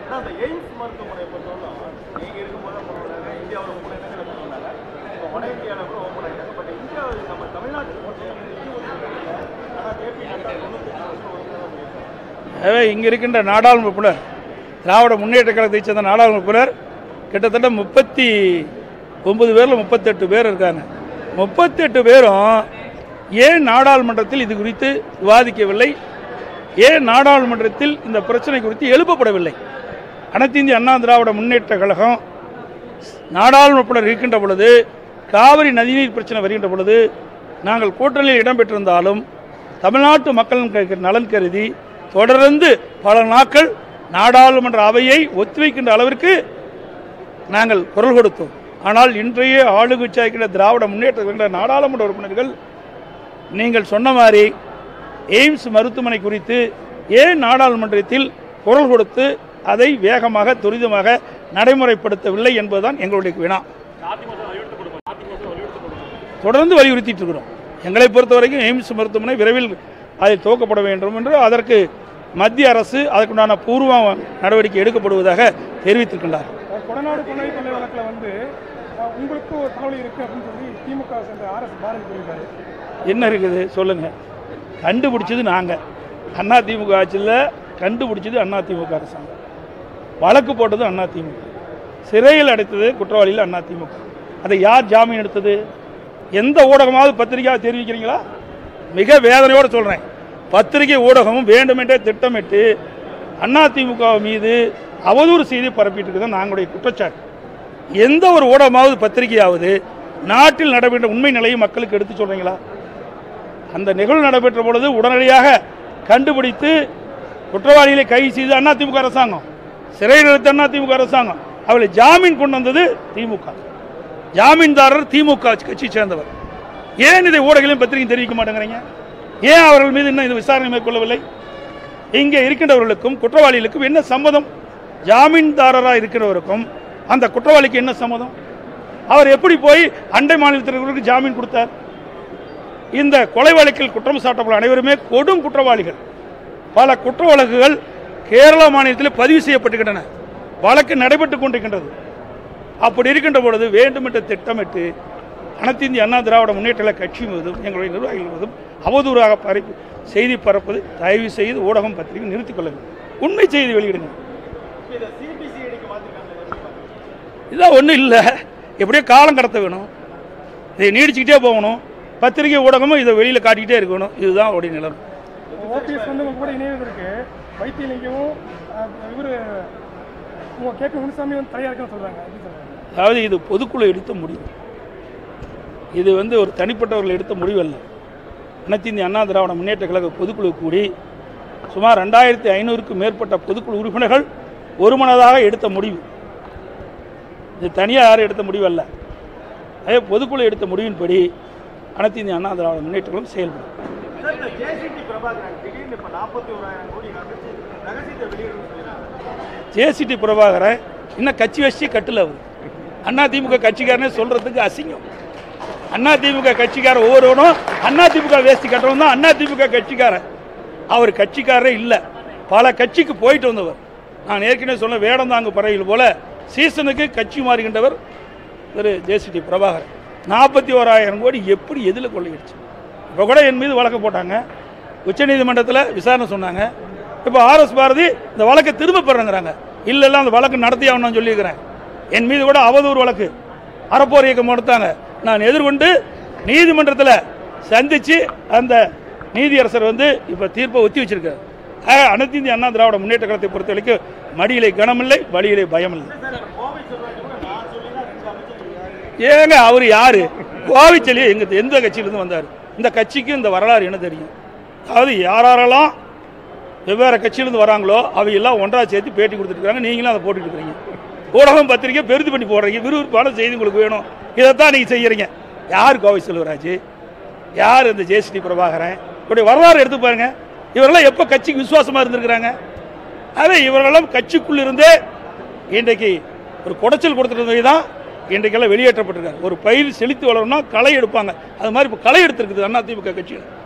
ஆனா அந்த எய்ம்ஸ் மருத்துவமனையை பொறுத்தவரை நீங்க இருக்கும்போது போனாங்க இந்தியாவில் மூணு இடங்கள் சொன்னாங்க இப்போ வட இந்தியாவில் கூட ஓப்பன் ஆகிட்டாங்க பட் இந்தியா நம்ம தமிழ்நாட்டுக்கு பொறுத்தவரை நிதி ஒதுக்கீடு இல்லை ஆனால் ஜேபி நட்டா தொண்ணூத்தி எட்டு வருஷம் ஒரு முறை தான் பண்ணியிருக்காங்க. எனவே இங்கே இருக்கின்ற நாடாளுமன்ற உறுப்பினர் திராவிட முன்னேற்ற கழகத்தைச் சேர்ந்த நாடாளுமன்ற உறுப்பினர் கிட்டத்தட்ட முப்பத்தி ஒன்பது பேரில் முப்பத்தெட்டு பேர் இருக்காங்க முப்பத்தெட்டு பேரும் ஏன் நாடாளுமன்றத்தில் இது குறித்து விவாதிக்கவில்லை ஏன் நாடாளுமன்றத்தில் இந்த பிரச்சனை குறித்து எழுப்பப்படவில்லை அனைத்து இந்திய அண்ணா திராவிட முன்னேற்ற கழகம் நாடாளுமன்ற உறுப்பினர் இருக்கின்ற பொழுது காவிரி நதிநீர் பிரச்சனை வருகின்ற பொழுது நாங்கள் கூட்டணியில் இடம்பெற்றிருந்தாலும் தமிழ்நாட்டு மக்களின் க- நலன் கருதி தொடர்ந்து பல நாட்கள் நாடாளுமன்ற அவையை ஒத்திவைக்கின்ற அளவிற்கு நாங்கள் குரல் கொடுத்தோம் ஆனால் இன்றைய ஆளுங்கட்சியாக இருக்கின்ற திராவிட முன்னேற்ற கழக நாடாளுமன்ற உறுப்பினர்கள் நீங்கள் சொன்ன மாதிரி எய்ம்ஸ் மருத்துவமனை குறித்து ஏன் நாடாளுமன்றத்தில் குரல் கொடுத்து அதை வேகமாக துரிதமாக நடைமுறைப்படுத்தவில்லை என்பதுதான் எங்களுடைய வினா தொடர்ந்து வலியுறுத்திட்டு இருக்கிறோம் எங்களை பொறுத்த வரைக்கும் எய்ம்ஸ் மருத்துவமனை விரைவில் அதில் துவக்கப்பட வேண்டும் என்று அதற்கு மத்திய அரசு அதற்குண்டான பூர்வ நடவடிக்கை எடுக்கப்படுவதாக தெரிவித்திருக்கின்றார் கொடநாடு கொள்ளை கொள்ளை வழக்கில் வந்து அஹ், உங்களுக்கு ஒரு தகவல் இருக்கு அப்படின்னு சொல்லி திமுக சேர்ந்த ஆர்எஸ் பாரதி சொல்லியிருக்காரு என்ன இருக்குது சொல்லுங்க கண்டுபிடிச்சது நாங்கள் அண்ணா திமுக ஆட்சியில் கண்டுபிடிச்சது அண்ணா திமுக அரசாங்கம் வழக்கு போட்டது அண்ணா திமுக சிறையில் அடைத்தது குற்றவாளிகள் அண்ணா திமுக அதை யார் ஜாமீன் எடுத்தது எந்த ஊடகமாவது பத்திரிகையாக தெரிவிக்கிறீங்களா மிக வேதனையோடு சொல்கிறேன் பத்திரிகை ஊடகமும் வேண்டுமென்றே திட்டமிட்டு அண்ணா திமுக மீது அவதூறு செய்தி பரப்பிட்டு இருக்குது நாங்களுடைய குற்றச்சாட்டு எந்த ஒரு ஊடகமாவது பத்திரிகையாவது நாட்டில் நடைபெற்ற உண்மை நிலையை மக்களுக்கு எடுத்து சொல்றீங்களா அந்த நிகழ்வு நடைபெற்ற பொழுது உடனடியாக கண்டுபிடித்து குற்றவாளிகளை கைது செய்து அதிமுக அரசாங்கம் சிறையில் எடுத்த அதிமுக அரசாங்கம் அவளை ஜாமீன் கொண்டு வந்தது திமுக ஜாமீன்தாரர் திமுக கட்சி சேர்ந்தவர் ஏன் இதை ஊடகங்களையும் பத்திரிகை தெரிவிக்க மாட்டேங்கிறீங்க ஏன் அவர்கள் மீது இன்னும் இது விசாரணை மேற்கொள்ளவில்லை இங்கே இருக்கின்றவர்களுக்கும் குற்றவாளிகளுக்கும் என்ன சம்மதம் ஜாமீன்தாரராக இருக்கிறவருக்கும் அந்த குற்றவாளிக்கு என்ன சம்மதம் அவர் எப்படி போய் அண்டை மாநிலத்திற்கு ஜாமீன் கொடுத்தார் இந்த கொலை வழக்கில் குற்றம் சாட்டப்பட்ட அனைவருமே கொடும் குற்றவாளிகள் பல குற்ற வழக்குகள் கேரள மாநிலத்தில் பதிவு செய்யப்பட்டுகின்றன வழக்கு நடைபெற்றுக் கொண்டிருக்கின்றது அப்படி இருக்கின்ற பொழுது வேண்டுமென்ற திட்டமிட்டு அனைத்து இந்திய அண்ணா திராவிட முன்னேற்ற கழக கட்சி மீதும் எங்களுடைய நிர்வாகிகள் மீதும் அவதூறாக பரப்பி செய்தி பரப்பது தயவு செய்து ஊடகம் பத்திரிகை நிறுத்திக் கொள்ள வேண்டும் உண்மை செய்தி வெளியிடுங்க இப்போ இதை சிபிசிஐடிக்கு மாற்றிருக்காங்க எப்படி பார்க்குறீங்க இதான் ஒன்றும் இல்லை எப்படியோ காலம் கடத்த வேணும் இதை நீடிச்சுக்கிட்டே போகணும் பத்திரிகை ஊடகமும் இதை வெளியில் காட்டிக்கிட்டே இருக்கணும் இதுதான் அவருடைய நிலைமை ஓபிஎஸ் வந்து உங்க கூட இணைவதற்கு வைத்தியலிங்கமும் இவர் உங்க கேட்க முனுசாமி வந்து தயார் இருக்குன்னு சொல்றாங்க எப்படி சொல்றாங்க அதாவது இது பொதுக்குழு எடுத்த முடிவு இது வந்து ஒரு தனிப்பட்டவர்கள் எடுத்த முடிவு அல்ல அனைத்து இந்திய அண்ணா திராவிட முன்னேற்ற கழக பொதுக்குழு கூடி சுமார் ரெண்டாயிரத்தி ஐநூறுக்கும் மேற்பட்ட பொதுக்குழு உறுப்பினர்கள் ஒருமனதாக எடுத்த முடிவு இது தனியாக யாரும் எடுத்த முடிவு அல்ல அதே பொதுக்குழு எடுத்த முடிவின்படி அனைத்து இந்திய அண்ணா திராவிட முன்னேற்ற கழகம் செயல்படும் சார் இந்த ஜேசிடி பிரபாகரன் திடீர்னு இப்போ நாற்பத்தி ஓராயிரம் கோடி ரகசிய ரகசியத்தை வெளியிடணும்னு சொல்லிடுறாங்க ஜேசிடி பிரபாகரன் இன்னும் கட்சி வச்சு கட்டல அவர் அண்ணா திமுக கட்சிக்காரனே சொல்றதுக்கு அசிங்கம் அண்ணா திமுக கட்சிக்காரன் ஒவ்வொருவனும் அண்ணா திமுக வேஷ்டி கட்டவன் தான் அண்ணா திமுக கட்சிக்காரன் அவர் கட்சிக்காரரே இல்லை பல கட்சிக்கு போயிட்டு வந்தவர் நான் ஏற்கனவே சொன்ன வேடந்தாங்கு பறவைகள் போல சீசனுக்கு கட்சி மாறுகின்றவர் திரு ஜேசிடி பிரபாகரன் நாற்பத்தி ஓராயிரம் கோடி எப்படி எதில் கொள்ளையடிச்சு இப்போ கூட என் மீது வழக்கு போட்டாங்க உச்சநீதிமன்றத்தில் விசாரணை சொன்னாங்க இப்போ ஆர்எஸ் பாரதி இந்த வழக்கை திரும்ப பெறங்கிறாங்க இல்ல இல்ல அந்த வழக்கு நடத்தி ஆகணும்னு சொல்லியிருக்கிறேன் என் மீது கூட அவதூறு வழக்கு அறப்போர் இயக்கம் கொடுத்தாங்க நான் எதிர்கொண்டு நீதிமன்றத்தில் சந்திச்சு அந்த நீதியரசர் வந்து இப்போ தீர்ப்பை ஒத்தி வச்சிருக்காரு ஆக, அனைத்து இந்திய அண்ணா திராவிட முன்னேற்ற கழகத்தை பொறுத்த வரைக்கும் மடியிலே கனமில்லை வழியிலே பயமில்லை சார் கோவை சொல்றாங்க கூட நான் சொல்லி தான் ரெண்டு அமைச்சர் ஏங்க அவர் யாரு கோவிச்செலி எங்க எந்த கட்சியிலிருந்து வந்தார் இந்த கட்சிக்கு இந்த வரலாறு என்ன தெரியும் அதாவது யாரெல்லாம் வெவ்வேறு கட்சியிலிருந்து வராங்களோ அவங்க எல்லாம் ஒன்றா சேர்த்து பேட்டி கொடுத்துருக்காங்க நீங்களும் அதை போட்டுட்டு இருக்கிறீங்க ஊடகம் பத்திரிக்கை பெருது பண்ணி போடுறீங்க விறுவிறுப்பான செய்தி உங்களுக்கு வேணும் இதைத்தான் நீங்கள் செய்யறீங்க யார் கோவை செல்வராஜ் யார் இந்த ஜேசிடி பிரபாகரன் இப்படி வரலாறு எடுத்து பாருங்க இவரெல்லாம் எப்போ கட்சிக்கு விசுவாசமாக இருந்திருக்கிறாங்க அதே இவரெல்லாம் கட்சிக்குள் இருந்தே இன்றைக்கு ஒரு குடைச்சல் கொடுத்துருந்தது தான் இன்றைக்கெல்லாம் வெளியேற்றப்பட்டிருக்காங்க ஒரு பயிர் செழித்து வளரணும்னா களை எடுப்பாங்க அது மாதிரி இப்போ களை எடுத்திருக்குது அதிமுக கட்சியில்